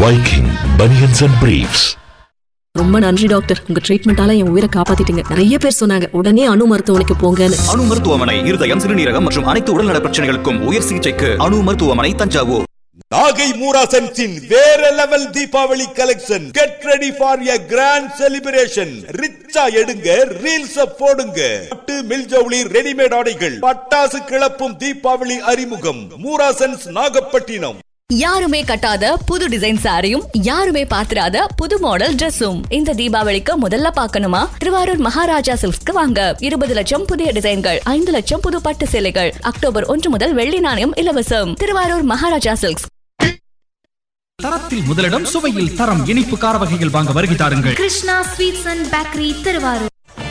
Viking Bunions and Briefs. ரொம்ப நன்றி doctor உங்க ட்ரீட்மெண்டால என் உயிரை காப்பாத்திட்டீங்க நிறைய பேர் சொன்னாங்க உடனே அணு மருத்துவமனைக்கு போங்கன்னு அணு மருத்துவமனை இருதயம் சிறுநீரகம் மற்றும் அனைத்து உடல்நல பிரச்சனைகளுக்கும் உயர் சிகிச்சைக்கு அணு மருத்துவமனை தஞ்சாவூர் நாகை மூராசன்ஸின் வேற level Deepavali collection get ready for a grand celebration ரிச்சா எடுங்க ரீல்ஸ் போடுங்க பட்டு மில்ஜவுளி ரெடிமேட் ஆடைகள் பட்டாசு கிளப்பும் தீபாவளி அறிமுகம் மூராசன்ஸ் நாகப்பட்டினம் யாருமே கட்டாத புது டிசைன் சாரியும் யாருமே பார்த்திராத புது மாடல் Dressum இந்த தீபாவளிக்கு முதல்ல பார்க்கணுமா திருவாரூர் மகாராஜா சில்க்ஸ்க்கு வாங்க இருபது லட்சம் புதிய டிசைன்கள் ஐந்து லட்சம் புது பட்டு சேலைகள் அக்டோபர் ஒன்று முதல் வெள்ளி நாணயம் இலவசம் திருவாரூர் மகாராஜா சில்க்ஸ் தரத்தில் முதலிடம் சுவையில் தரம் இனிப்பு கார வகைகள் வாங்க வருகை தாருங்கள் Krishna sweets and bakery Thiruvarur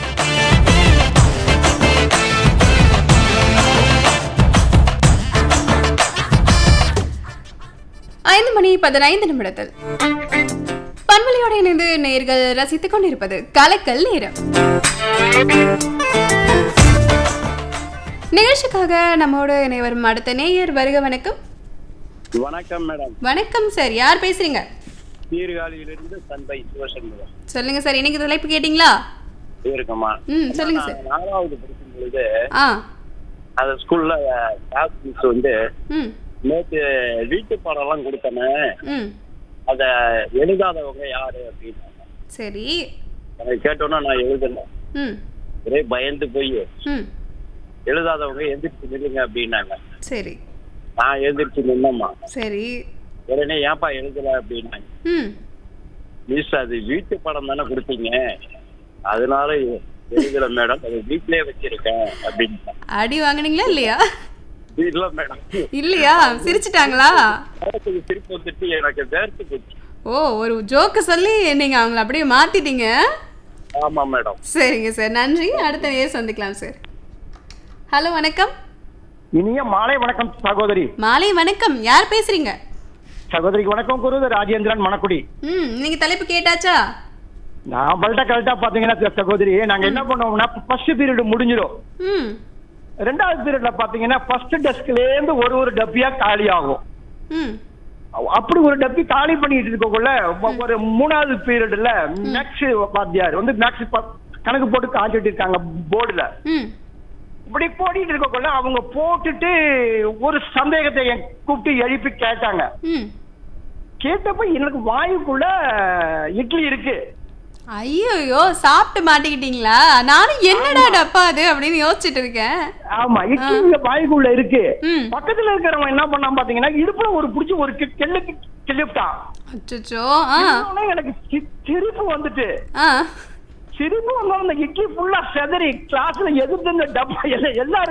ஐந்து மணி பதினைந்து நிமிடத்தில் பண்பலையோடு இணைந்து நேர்கள் ரசித்துக் கொண்டிருப்பது கலக்கல் நேரம் நிகழ்ச்சிக்காக நம்மோடு இணைவரும் அடுத்த நேயர் வருக வணக்கம் வணக்கம் மேடம் வணக்கம் சார் யார் பேசுறீங்க சீர்காழியிலிருந்து சந்தை சிவசண்முகம் சொல்லுங்க சார் இன்னைக்கு தலைப்பு கேட்டிங்களா இருக்குமா ம் சொல்லுங்க சார் நான் நாலாவது படிக்கும் பொழுது ஆ அந்த ஸ்கூல்ல கிளாஸ் மிஸ் வந்து ம் நேற்று வீட்டு பாடம்லாம் கொடுத்தனே ம் அத எழுதாதவங்க யாரு அப்படின்னு சரி எனக்கு கேட்டோன்னா நான் எழுதல ம் ஒரே பயந்து போய் ம் எழுதாதவங்க எந்திரிச்சு நில்லுங்க அப்படின்னாங்க சரி நான் எந்திரிச்சு நின்னம்மா சரி உடனே ஏன்பா எழுதல அப்படின்னாங்க ம் மிஸ் அது வீட்டு படம் தானே கொடுத்தீங்க அதனால எழுதல மேடம் அது வீட்லயே வச்சிருக்கேன் அப்படின்னு அடி வாங்குனீங்களா இல்லையா இல்ல மேடம் இல்லையா சிரிச்சிட்டாங்களா எனக்கு திருப்பி வந்துட்டு எனக்கு வேர்த்து போச்சு ஓ ஒரு ஜோக்கு சொல்லி நீங்க அவங்கள அப்படியே மாத்திட்டீங்க ஆமா மேடம் சரிங்க சார் நன்றி அடுத்த நேர் சந்திக்கலாம் சார் ஹலோ வணக்கம் இனிய மாலை வணக்கம் சகோதரி மாலை வணக்கம் யார் பேசுறீங்க சகோதரிக்கு வணக்கம் குரு ராஜேந்திரன் மணக்குடி ம் நீங்க தலைப்பு கேட்டாச்சா நான் பல்ட்ட கரெக்டா பாத்தீங்கன்னா ச- சகோதரி நாங்க என்ன பண்ணுவோம்னா ஃபர்ஸ்ட் பீரியட் முடிஞ்சிடும் ம் ரெண்டாவது பீரியட்ல பாத்தீங்கன்னா ஃபர்ஸ்ட் டெஸ்க்ல இருந்து ஒரு ஒரு டப்பியா காலி ஆகும் ம் அப்படி ஒரு டப்பி காலி பண்ணிட்டு இருக்கக்குள்ள ஒ- ஒரு மூணாவது பீரியட்ல மேக்ஸ் வாத்தியார் வந்து மேக்ஸ் கணக்கு போட்டு காட்டிட்டு இருக்காங்க போர்டுல ம் இப்படி போட்டிட்டு இருக்கக்குள்ள அவங்க போட்டுட்டு ஒரு சந்தேகத்தை என் கூப்பிட்டு எழுப்பி கேட்டாங்க ம் கேட்டப்ப எனக்கு வாயுக்குள்ள இட்லி இருக்கு ஐயோ சாப்பிட்டு மாட்டிக்கிட்டீங்களா நானும் என்னடா டப்பா அது அப்படின்னு யோசிச்சுட்டு இருக்கேன் ஆமா இட்லி இங்க வாயுக்குள்ள இருக்கு ம். பக்கத்துல இருக்கிறவன் என்ன பண்ணான் பாத்தீங்கன்னா இடுப்புல ஒரு புடிச்சு ஒரு கி- கிள்ளுக்கு கிள்ளிவிட்டான் அச்சோ ஆ உடனே எனக்கு சி- சிரிப்பு வந்துட்டு ஆ சிரிப்பு வந்தா அந்த இட்லி ஃபுல்லா செதறி கிளாஸ்ல எதிர்த்து இந்த டப்பா எல்லாம் எல்லாரும்